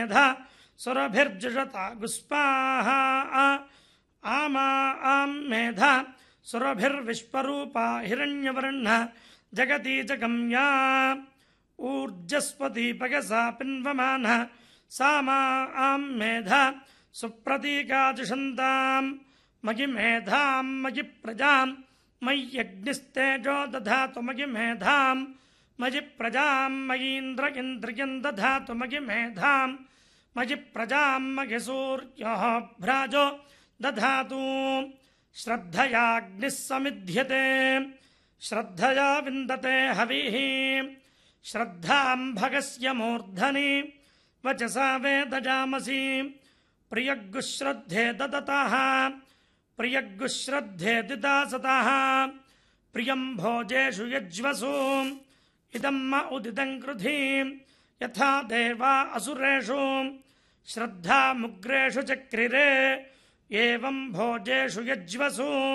मेधा सुरभिर्जुषता गुस्पाः आमा आं मेधा सुरभिर्विश्वरूपा हिरण्यवर्ण जगति जगम्या ऊर्जस्वदीपगसा पिन्वमानः सा मा आं मेधा सुप्रतीकाजुषन्ताम् मयि मेधाम् मयि प्रजाम् मय्यग्निस्तेजो दधातु मयि मेधाम् मयि प्रजाम् मयीन्द्र इन्द्रियम् दधातु मयि मेधाम् मयि प्रजाम् मयि सूर्यः भ्राजो दधातु श्रद्धयाग्निः समिध्यते श्रद्धया विन्दते हविः श्रद्धाम् भगस्य मूर्धनि वचसा वेदजामसि प्रियग्गुश्रद्धे ददतः प्रियग्गुश्रद्धे दिदासतः प्रियम् भोजेषु यज्वसु इदम् म उदितम् कृधि यथा देवा असुरेषु श्रद्धामुग्रेषु चक्रिरे एवम् भोजेषु यज्वसु